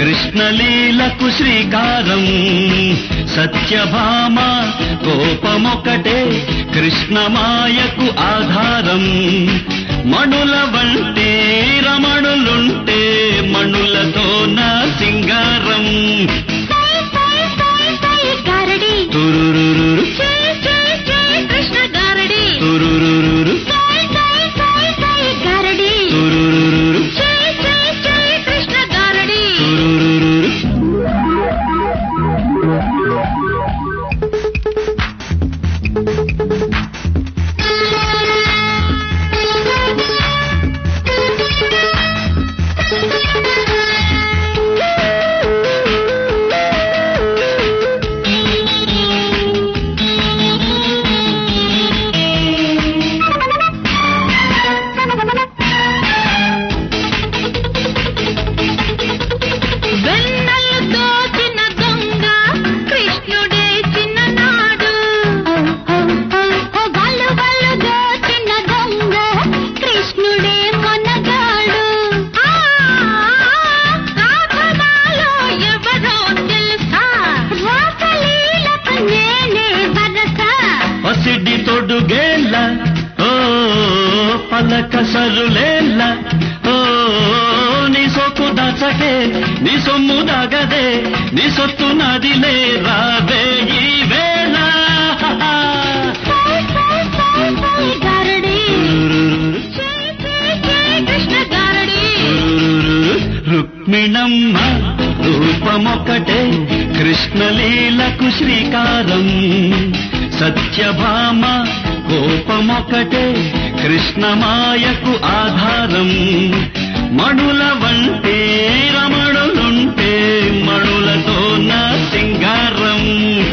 కృష్ణలీలకు శ్రీకారం సత్యభామ కోపమొకటే కృష్ణమాయకు ఆధారం మణుల వంటి రమణులుంటే మణులతో నా సింగారం సై సై సై సై గారడి తురురురు చే చే చే కృష్ణ గారడి తురురురు సై సై సై సై గారడి తురురురు చే చే చే కృష్ణ గారడి తురురురు వెన్నెలు దోచిన దొంగ కృష్ణుడే చిన్ననాడు వాళ్ళు వాళ్ళు దోచిన దొంగ కృష్ణుడే మొనగాడు ఆ, కాకడాలో ఎవరో తెలుసా రాసలీలకు నేనే వరస పసిడి తొడుగేళ్ళ ఓ పలక సరులేళ్ళ ఓ నీ సొక్కు దాచకే నీ సొమ్ము దాగదే నీ సొత్తు నదిలే రావే ఈ వేళ సై సై సై సై గారడి తురురురు, చే చే చే కృష్ణ గారడి తురురురు. రుక్మిణమ్మ రూపమొకటే కృష్ణలీలకు శ్రీకారం సత్యభామ కోపమొకటే కృష్ణమాయకు ఆధారం మణుల వంటి రమణులుంటే మణులతో నా సింగారం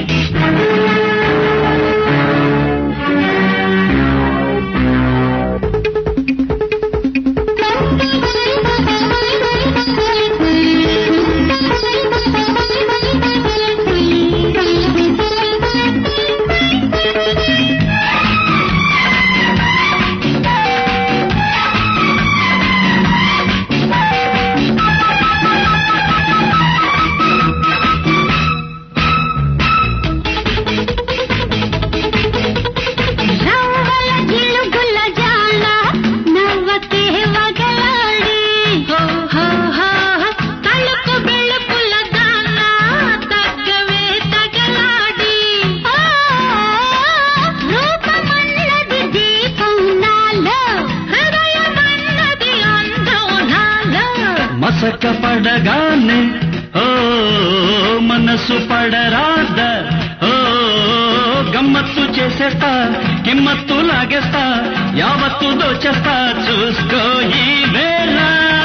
రవ్వల జిలుగుల జాల నవ్వకే వగలాడి హో హో హో తలుపు బెళుపుల దాన తగ్గవే తగలాడి ఓ, రూపమన్నది దీపం నాలో హృదయమన్నది అందం నాలో మసక పడగానే ఓ మనసు పడరాద ఓ గమ్మత్తు చేసేస్తా కిమ్మత్తు లాగేస్తా యావత్తు దోచేస్తా చూసుకో ఈ వేళ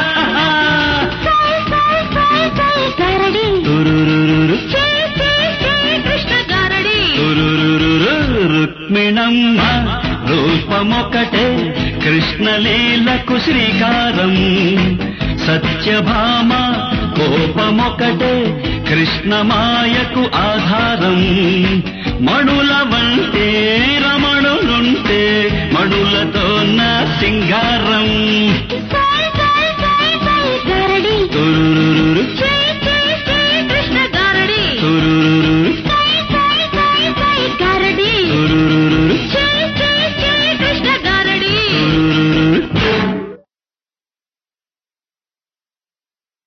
సై సై సై సై గారడి తురురురు, చే చే చే కృష్ణ గారడి తురురురు, రుక్మిణమ్మ రూపమొకటే కృష్ణలీలకు శ్రీకారం సత్యభామ కోపమొకటే కృష్ణమాయకు ఆధారం మణుల వంటి